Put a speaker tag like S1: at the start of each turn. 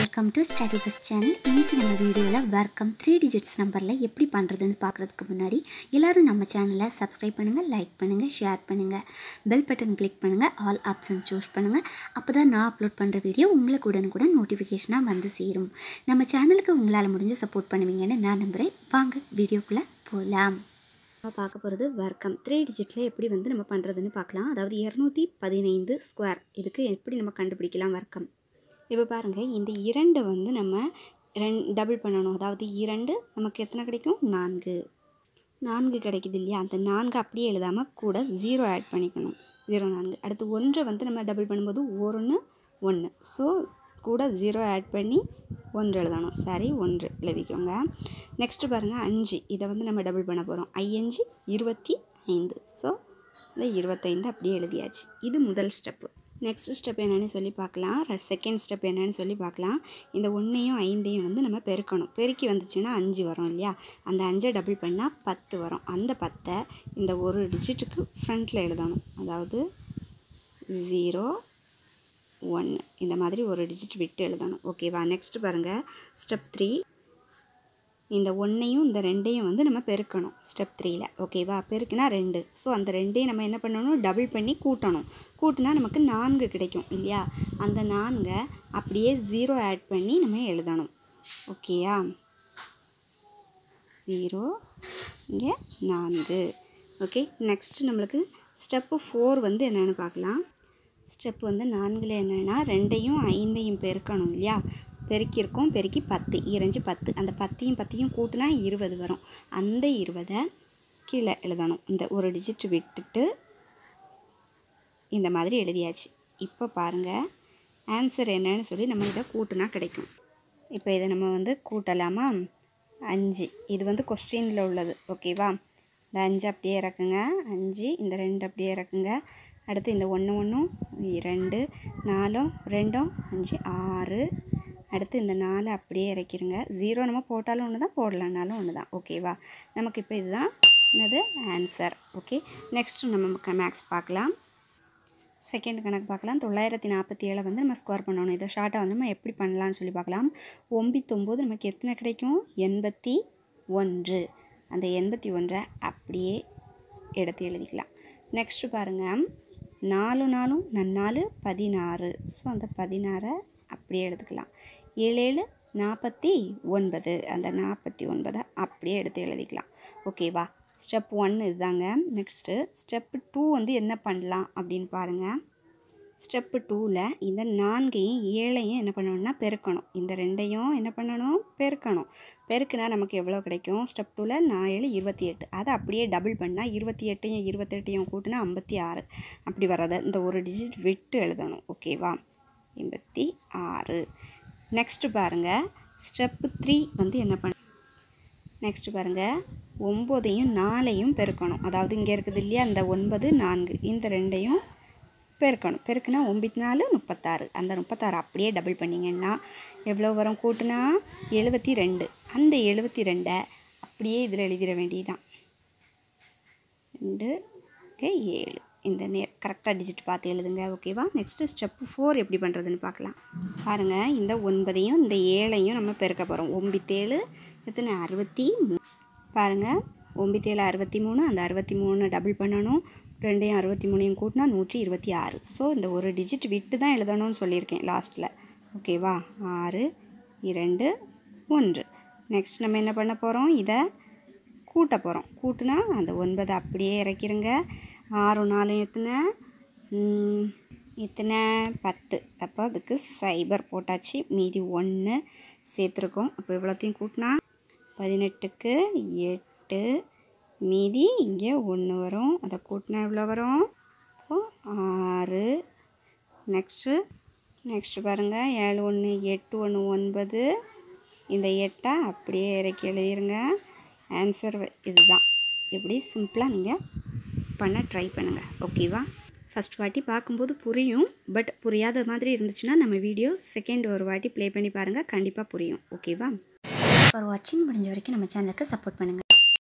S1: welcome to study bus channel இன்றைக்கி நம்ம வீடியோவில் வர்க்கம் த்ரீ டிஜிட்ஸ் நம்பரில் எப்படி பண்ணுறதுன்னு பார்க்குறதுக்கு முன்னாடி எல்லாரும் நம்ம சேனலை சப்ஸ்கிரைப் பண்ணுங்கள் லைக் பண்ணுங்கள் ஷேர் பண்ணுங்கள் பெல் பட்டன் கிளிக் பண்ணுங்கள் ஆல் ஆப்ஷன் சூஸ் பண்ணுங்கள் அப்போ தான் நான் அப்லோட் பண்ணுற வீடியோ உங்களுக்கு உடனுக்குடன் நோட்டிஃபிகேஷனாக வந்து சேரும் நம்ம சேனலுக்கு உங்களால் முடிஞ்ச சப்போர்ட் பண்ணுவீங்கன்னு நான் நம்புகிறேன் வாங்க வீடியோக்குள்ளே போகலாம் நம்ம பார்க்க போகிறது வர்க்கம் த்ரீ டிஜிட்டில் எப்படி வந்து நம்ம பண்ணுறதுன்னு பார்க்கலாம் அதாவது இரநூத்தி பதினைந்து ஸ்கொயர் இதுக்கு எப்படி நம்ம கண்டுபிடிக்கலாம் வர்க்கம் இப்போ பாருங்கள் இந்த இரண்டு வந்து நம்ம ரெண் டபுள் பண்ணணும் அதாவது இரண்டு நமக்கு எத்தனை கிடைக்கும் நான்கு நான்கு கிடைக்குது இல்லையா அந்த நான்கு அப்படியே எழுதாமல் கூட ஜீரோ ஆட் பண்ணிக்கணும் ஜீரோ நான்கு அடுத்து ஒன்றை வந்து நம்ம டபுள் பண்ணும்போது ஒன்று ஒன்று ஸோ கூட ஜீரோ ஆட் பண்ணி ஒன்று எழுதணும் சரி ஒன்று எழுதிக்கோங்க நெக்ஸ்ட்டு பாருங்கள் அஞ்சு இதை வந்து நம்ம டபுள் பண்ண போகிறோம் ஐயஞ்சு இருபத்தி ஐந்து ஸோ இந்த இருபத்தைந்து அப்படியே எழுதியாச்சு இது முதல் ஸ்டெப்பு நெக்ஸ்ட் ஸ்டெப் என்னென்னு சொல்லி பார்க்கலாம் செகண்ட் ஸ்டெப் என்னென்னு சொல்லி பார்க்கலாம் இந்த ஒன்றையும் ஐந்தையும் வந்து நம்ம பெருக்கணும் பெருக்கி வந்துச்சுன்னா அஞ்சு வரும் இல்லையா அந்த அஞ்சை டபுள் பண்ணால் பத்து வரும் அந்த பத்தை இந்த ஒரு டிஜிட்டுக்கு ஃப்ரண்ட்டில் எழுதணும் அதாவது ஜீரோ ஒன்று இந்த மாதிரி ஒரு டிஜிட் விட்டு எழுதணும் ஓகேவா நெக்ஸ்ட் பாருங்கள் ஸ்டெப் த்ரீ இந்த ஒன்றையும் இந்த ரெண்டையும் வந்து நம்ம பெருக்கணும் ஸ்டெப் த்ரீயில் ஓகேவா பெருக்குனா ரெண்டு ஸோ அந்த ரெண்டையும் நம்ம என்ன பண்ணணும் டபுள் பண்ணி கூட்டணும் கூட்டினா நமக்கு நான்கு கிடைக்கும் இல்லையா அந்த நான்கை அப்படியே ஜீரோ ஆட் பண்ணி நம்ம எழுதணும் ஓகேயா ஜீரோ இங்கே நான்கு ஓகே நெக்ஸ்ட்டு நம்மளுக்கு ஸ்டெப்பு ஃபோர் வந்து என்னென்னு பார்க்கலாம் ஸ்டெப் வந்து நான்கில் என்னென்னா ரெண்டையும் ஐந்தையும் பெருக்கணும் இல்லையா பெருக்கியிருக்கோம் பெருக்கி பத்து இரஞ்சு பத்து அந்த பத்தையும் பத்தையும் கூட்டினா இருபது வரும் அந்த இருபதை கீழே எழுதணும் இந்த ஒரு டிஜிட் விட்டுட்டு இந்த மாதிரி எழுதியாச்சு இப்போ பாருங்கள் ஆன்சர் என்னன்னு சொல்லி நம்ம இதை கூட்டினா கிடைக்கும் இப்போ இதை நம்ம வந்து கூட்டலாமா அஞ்சு இது வந்து கொஸ்டினில் உள்ளது ஓகேவா இந்த அஞ்சு அப்படியே இறக்குங்க அஞ்சு இந்த ரெண்டு அப்படியே இறக்குங்க அடுத்து இந்த ஒன்று ஒன்றும் ரெண்டு நாலும் ரெண்டும் அஞ்சு ஆறு அடுத்து இந்த நாலு அப்படியே இறக்கிருங்க ஜீரோ நம்ம போட்டாலும் ஒன்று தான் போடலனாலும் ஒன்று தான் ஓகேவா நமக்கு இப்போ இதுதான் என்னது ஆன்சர் ஓகே நெக்ஸ்ட்டு நம்ம மேக்ஸ் பார்க்கலாம் செகண்ட் கணக்கு பார்க்கலாம் தொள்ளாயிரத்தி நாற்பத்தி ஏழை வந்து நம்ம ஸ்கோர் பண்ணணும் இதை ஷார்ட்டாக வந்து நம்ம எப்படி பண்ணலாம்னு சொல்லி பார்க்கலாம் ஒம்பத்தொம்போது நமக்கு எத்தனை கிடைக்கும் எண்பத்தி ஒன்று அந்த எண்பத்தி ஒன்றை அப்படியே எடுத்து எழுதிக்கலாம் நெக்ஸ்ட்டு பாருங்கள் நாலு நாலும் நன்னாலு பதினாறு ஸோ அந்த பதினாறை அப்படியே எடுத்துக்கலாம் ஏழு ஏழு நாற்பத்தி ஒன்பது அந்த நாற்பத்தி ஒன்பதை அப்படியே எடுத்து எழுதிக்கலாம் ஓகேவா ஸ்டெப் ஒன் இதுதாங்க நெக்ஸ்ட்டு ஸ்டெப்பு டூ வந்து என்ன பண்ணலாம் அப்படின்னு பாருங்கள் ஸ்டெப்பு டூவில் இந்த நான்கையும் ஏழையும் என்ன பண்ணணும்னா பெருக்கணும் இந்த ரெண்டையும் என்ன பண்ணணும் பெருக்கணும் பெருக்குனா நமக்கு எவ்வளோ கிடைக்கும் ஸ்டெப் டூவில் நான் ஏழு இருபத்தி எட்டு அதை அப்படியே டபுள் பண்ணால் இருபத்தி எட்டையும் இருபத்தெட்டையும் கூட்டினா ஐம்பத்தி ஆறு அப்படி வர்றதை இந்த ஒரு டிஜிட் விட்டு எழுதணும் ஓகேவா எண்பத்தி ஆறு நெக்ஸ்ட்டு பாருங்கள் ஸ்டெப்பு த்ரீ வந்து என்ன பண்ண நெக்ஸ்ட்டு பாருங்கள் ஒம்போதையும் நாலையும் பெருக்கணும் அதாவது இங்கே இருக்குது இல்லையா அந்த ஒன்பது நான்கு இந்த ரெண்டையும் பெருக்கணும் பெருக்குனா ஒம்பத்தி நாலு முப்பத்தாறு அந்த முப்பத்தாறு அப்படியே டபுள் பண்ணிங்கன்னா எவ்வளோ வரும் கூட்டுனா எழுபத்தி ரெண்டு அந்த எழுபத்தி ரெண்டை அப்படியே இதில் எழுதிட வேண்டியதுதான் ரெண்டு ஏழு இந்த நே கரெக்டாக டிஜிட் பார்த்து எழுதுங்க ஓகேவா நெக்ஸ்ட்டு ஸ்டெப்பு ஃபோர் எப்படி பண்ணுறதுன்னு பார்க்கலாம் பாருங்கள் இந்த ஒன்பதையும் இந்த ஏழையும் நம்ம பெருக்க போகிறோம் ஒம்பித்தேழு எத்தனை அறுபத்தி மூ பாருங்கள் ஒம்பித்தேழு அறுபத்தி மூணு அந்த அறுபத்தி மூணு டபுள் பண்ணணும் ரெண்டையும் அறுபத்தி மூணையும் கூட்டினா நூற்றி இருபத்தி ஆறு ஸோ இந்த ஒரு டிஜிட் விட்டு தான் எழுதணும்னு சொல்லியிருக்கேன் லாஸ்ட்டில் ஓகேவா ஆறு இரண்டு ஒன்று நெக்ஸ்ட் நம்ம என்ன பண்ண போகிறோம் இதை கூட்ட போகிறோம் கூட்டினா அந்த ஒன்பதை அப்படியே இறக்கிருங்க ஆறு நாலு எத்தனை எத்தனை பத்து அப்போ அதுக்கு சைபர் போட்டாச்சு மீதி ஒன்று சேர்த்துருக்கோம் அப்போ இவ்வளோத்தையும் கூட்டினா பதினெட்டுக்கு எட்டு மீதி இங்கே ஒன்று வரும் அதை கூட்டினா எவ்வளோ வரும் ஆறு நெக்ஸ்ட்டு நெக்ஸ்ட்டு பாருங்கள் ஏழு ஒன்று எட்டு ஒன்று ஒன்பது இந்த எட்டை அப்படியே இறக்கி எழுதிருங்க ஆன்சர் இதுதான் இப்படி சிம்பிளாக நீங்கள் பண்ண ட்ரை பண்ணுங்கள் ஓகேவா ஃபஸ்ட் வாட்டி பார்க்கும்போது புரியும் பட் புரியாத மாதிரி இருந்துச்சுன்னா நம்ம வீடியோ செகண்ட் ஒரு வாட்டி ப்ளே பண்ணி பாருங்கள் கண்டிப்பாக புரியும் ஓகேவா ஃபார் வாட்சிங் முடிஞ்ச வரைக்கும் நம்ம சேனலுக்கு சப்போர்ட் பண்ணுங்கள்